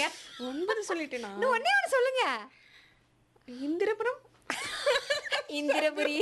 சொல்லுங்க ஒன்பது சொல்லிட்டேனா இன்னும் ஒண்ணே ஒண்ணு சொல்லுங்க இந்திரபுரம் இந்திரபுரி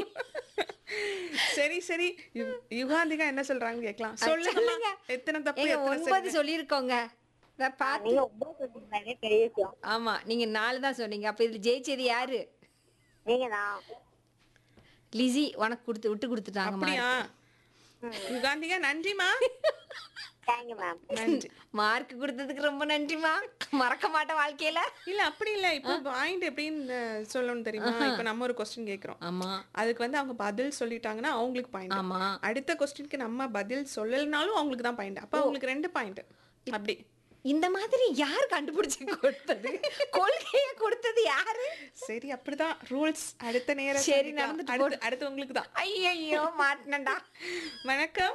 சரி சரி யு- யுகாந்திகா என்ன சொல்றாங்க கேட்கலாம் சொல்லுங்க சொல்லுங்க. எத்தனை தப்பு ஏங்க எத்தனை ஒன்பது சரி சொல்லியிருக்கோங்க இதை பார்த்து நீங்க ஒன்பது சொல்லிருந்தாங்க பெரிய விஷயம் ஆமா நீங்க நாலு தான் சொன்னீங்க அப்ப இதுல ஜெயிச்சது யாரு நீங்க தான் லிசி உனக்கு கொடுத்து விட்டு கொடுத்துட்டாங்க அப்படியா யுகாந்திகா நன்றிமா தேங்க்யூ மேம் நன்றி மார்க் கொடுத்ததுக்கு ரொம்ப நன்றிமா மறக்க மாட்டேன் வாழ்க்கையில இல்ல அப்படி இல்ல இப்போ பாயிண்ட் எப்படின்னு அஹ், சொல்லணும் தெரியுமா இப்போ நம்ம ஒரு கொஸ்டின் கேக்குறோம் ஆமா அதுக்கு வந்து அவங்க பதில் சொல்லிட்டாங்கன்னா அவங்களுக்கு பாயிண்ட் ஆமா அடுத்த கொஸ்டினுக்கு நம்ம பதில் சொல்லலைனாலும் அவங்களுக்கு தான் பாயிண்ட் அப்ப அவங்களுக்கு ரெண்டு பாயிண்ட் அப்படி இந்த மாதிரி யார் கண்டுபிடிச்சு கொடுத்தது கொள்கையை கொடுத்தது யாரு சரி அப்படிதான் ரூல்ஸ் அடுத்த நேரம் சரி, சொல்லிக்கலாம். நடந்துட்டு அடுத்து அடுத்து உங்களுக்கு தான் ஐயோ மாட்டினடா வணக்கம்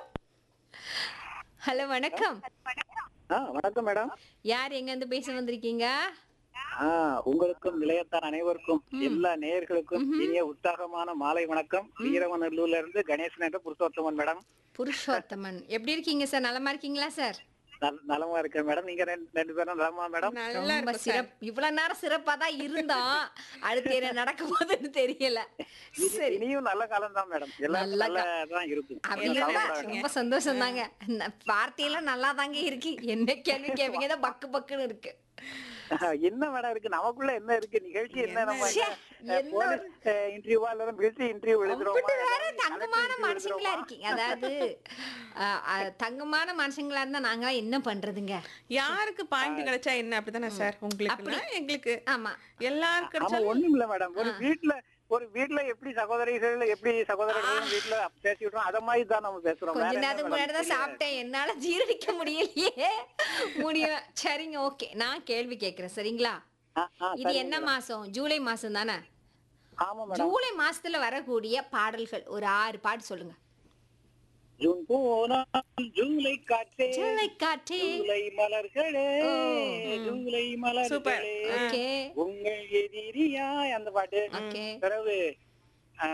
ஹலோ வணக்கம் ஆ வணக்கம் மேடம் யார் எங்க இருந்து பேச வந்திருக்கீங்க ஆ உங்களுக்கும் நிலையத்தார் அனைவருக்கும் எல்லா நேயர்களுக்கும் இனிய உற்சாகமான மாலை வணக்கம் வீரவநல்லூர்ல இருந்து கணேசன் என்ற புருஷோத்தமன் மேடம் புருஷோத்தமன் எப்படி இருக்கீங்க சார் நலமா இருக்கீங்களா சார் நல்- நலமா இருக்கேன் மேடம் நீங்க ரெண்டு ரெண்டு பேரும் நலமா மேடம் நல்லா ரொம்ப இருக்கும் சார் சிறப்பு இவ்வளவு நேரம் சிறப்பா தான் இருந்தோம் அடுத்து என்ன நடக்க போகுதுன்னு தெரியல இனி- சரி இனியும் நல்ல காலம் தான் மேடம் எல்லாம் நல்ல நல்லதான் இருக்கும் அப்படின்னா கவலைப்படாதீங்க. ரொம்ப சந்தோஷம் தாங்க வார்த்தையெல்லாம் நல்லா தாங்க இருக்கு என்ன கேள்வி கேட்பீங்க தான் பக்கு பக்குன்னு இருக்கு என்ன மேடம் இருக்கு நமக்குள்ள என்ன இருக்கு நிகழ்ச்சி என்ன நம்ம ச்சே, என்ன போலீஸ் இன்டர்வியூவா இல்ல மிலிட்டரி இன்டர்வியூ எழுதுறோமா அப்படி வேற ஏதாவது தங்கமான கலெக்டர் மனுஷங்களா எழுதுறோமா? இருக்கீங்க அதாவது அஹ், அஹ், தங்கமான மனுஷங்களா இருந்தா நாங்க என்ன பண்றதுங்க யாருக்கு பாயிண்ட் கிடைச்சா என்ன அப்படிதானே சார் உங்களுக்கு எங்களுக்கு ஆமா எல்லாரும் ஆமா கிடைச்சா ஒண்ணும் இல்ல மேடம் ஒரு வீட்ல ஒரு வீட்ல எப்படி சகோதரிகள் எப்படி சகோதரர்கள் வீட்ல பேசிவிட்டோம் அத மாதிரி தான் நம்ம பேசுறோம் கொஞ்ச வேற என்ன நேரத்துக்கு madam? முன்னாடி தான் சாப்பிட்டேன் என்னால ஜீரணிக்க முடியலையே முடியும் சரிங்க ஓகே நான் கேள்வி கேட்கிறேன் சரிங்களா ஆ, ஆ, இது சரிங்க என்ன madam. மாசம் ஜூலை மாசம் தானே ஆமா மேடம் ஜூலை மாசத்துல வரக்கூடிய பாடல்கள் ஒரு ஆறு பாட்டு சொல்லுங்க ஜூன் போனால் ஜூலை காற்றே ஜூலை காற்றே ஜூலை மலர்களே ஓ, ஜூலை சூப்பர். மலர்களே ஓகே உங்கள் எதிரியாய் அந்த பாட்டு ஓகே பிறகு ஆ,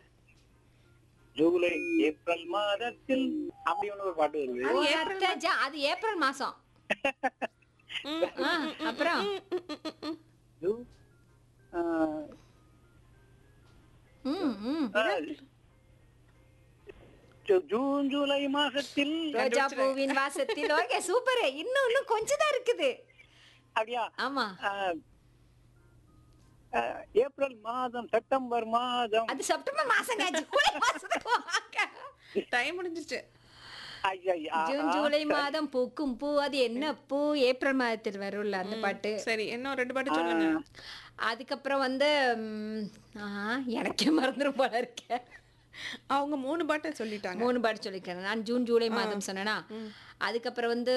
ஜூலை ஏப்ரல் மாதத்தில் அப்படி ஒண்ணு ஒரு பாட்டு வருது அது ஏப்ரல் ஜா- அது ஏப்ரல் மாசம் ஆ, அப்புறம் ஜூ- ஆ, ம், ம். ஆ, ஜூ- ஜூன் ஜூலை மாசத்தில் ரோஜா பூவின் வாசத்தில் ஓகே சூப்பர் இன்னும் இன்னும் கொஞ்சம் தான் இருக்குது அப்படியா ஆமா ஆ, ஆ, ஏப்ரல் மாதம் செப்டம்பர் மாதம் அது செப்டம்பர் மாசம் ஜூலை மாசத்துக்கு வாங்க. டைம் முடிஞ்சிச்சு ஐயா, ஜூன் ஆஹா. ஜூலை மாதம் பூக்கும் பூ அது என்ன பூ ஏப்ரல் மாதத்தில் வரும்ல அந்த பாட்டு சரி இன்னும் ரெண்டு பாட்டு சொல்லுங்க அதுக்கப்புறம் வந்து ம், ஆ, எனக்கே மறந்துடும் போல இருக்க அவங்க மூணு பாட்டை சொல்லிட்டாங்க மூணு பாட்டு சொல்லிக்கிறேன் நான் ஜூன் ஜூலை மாதம் சொன்னேனா அதுக்கப்புறம் வந்து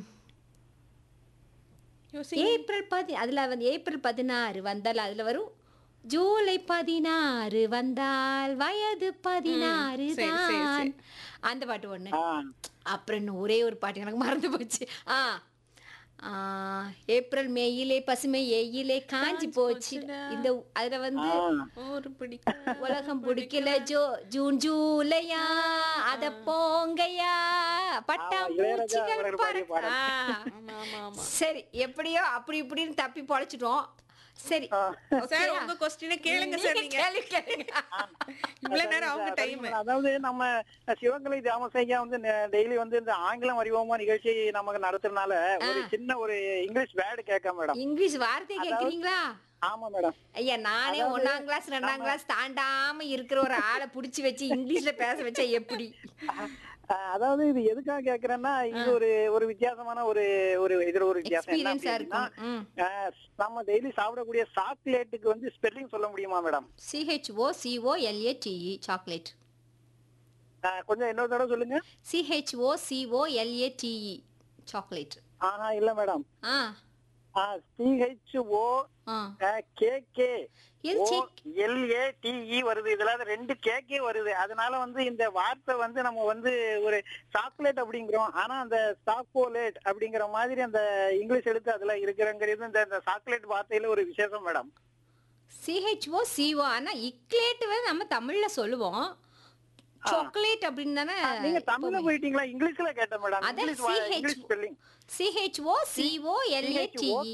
யோசி ஏப்ரல் பதி அதுல வந்து ஏப்ரல் பதினாறு வந்தால் அதுல வரும் ஜூலை பதினாறு வந்தால் வயது பதினாறு சரி, சரி, தான் சரி. அந்த பாட்டு ஒண்ணு ஆ, அப்புறம் இன்னும் ஒரே ஒரு பாட்டு எனக்கு மறந்து போச்சு ஆ ஆ, ஏப்ரல் மேயிலே பசுமை எயிலே காஞ்சி போச்சு இந்த அதுல வந்து ஆ. ஒரு பிடிக்கும் உலகம் பிடிக்கல ஜோ ஜூன் ஜூலையா அத போங்கயா இளையராஜா பட்டாம்பூச்சிகள் அவர்கள் பாடிய பறக்க ஆ. ஆமா ஆமா ஆமா சரி எப்படியோ அப்படி இப்படின்னு தப்பி பொழைச்சிட்டோம் சரி சார் உங்க கொஸ்டினை கேளுங்க சார் நீங்க கேள்வி கேளுங்க இவ்வளவு நேரம் அவங்க அதாவது டைம் அதாவது நம்ம சிவகலை தாமசையா வந்து டெய்லி வந்து இந்த ஆங்கிலம் அறிவோமா நிகழ்ச்சி நமக்கு நடத்துறதுனால ஒரு சின்ன ஒரு இங்கிலீஷ் வேர்டு கேட்க மேடம் இங்கிலீஷ் வார்த்தை கேக்குறீங்களா ஆமா மேடம் ஐயா நானே ஒண்ணாம் கிளாஸ் ரெண்டாம் கிளாஸ் தாண்டாம இருக்கிற ஒரு ஆளை புடிச்சு வச்சு இங்கிலீஷ்ல பேச வச்சா எப்படி அஹ் அதாவது இது எதுக்காக கேக்குறேன்னா இது ஒரு ஒரு வித்தியாசமான ஒரு ஒரு இதுல ஒரு வித்தியாசம் என்ன எக்ஸ்பீரியன்ஸா அப்படின்னா, இருக்கும் ம் அஹ் நம்ம டெய்லி சாப்பிடக்கூடிய சாக்லேட்டுக்கு வந்து ஸ்பெல்லிங் சொல்ல முடியுமா madam C H O C O L A T E chocolate கொஞ்சம் இன்னொரு தடவை சொல்லுங்க சிஹெச்ஓ சிஓ எல்ஏடிஇ சாக்லேட் ஆஹா இல்ல மேடம் ஆ சிஹெச்ஓ ஆ கே கே எது check? எல்ஏடிஇ வருது இதுல அது ரெண்டு கேக்கே வருது அதனால வந்து இந்த வார்த்தை வந்து நம்ம வந்து ஒரு சாக்லேட் அப்படிங்கிறோம் ஆனா அந்த சாக்கோலேட் அப்படிங்கிற மாதிரி அந்த இங்கிலீஷ் எழுத்து அதுல இருக்கிறங்கிறது இந்த இந்த சாக்லேட் வார்த்தையில ஒரு விசேஷம் மேடம் சிஹெச்ஓ சிஓ ஆனா இக்லேட் வந்து நம்ம தமிழ்ல சொல்லுவோம் சாக்லேட் அப்படின்னு தானே நீங்க தமிழ்ல போயிட்டீங்களா இங்கிலீஷ்ல கேட்டேன் மேடம் அதான் இங்கிலீஷ் வா- CH English spelling C H O C O L A T E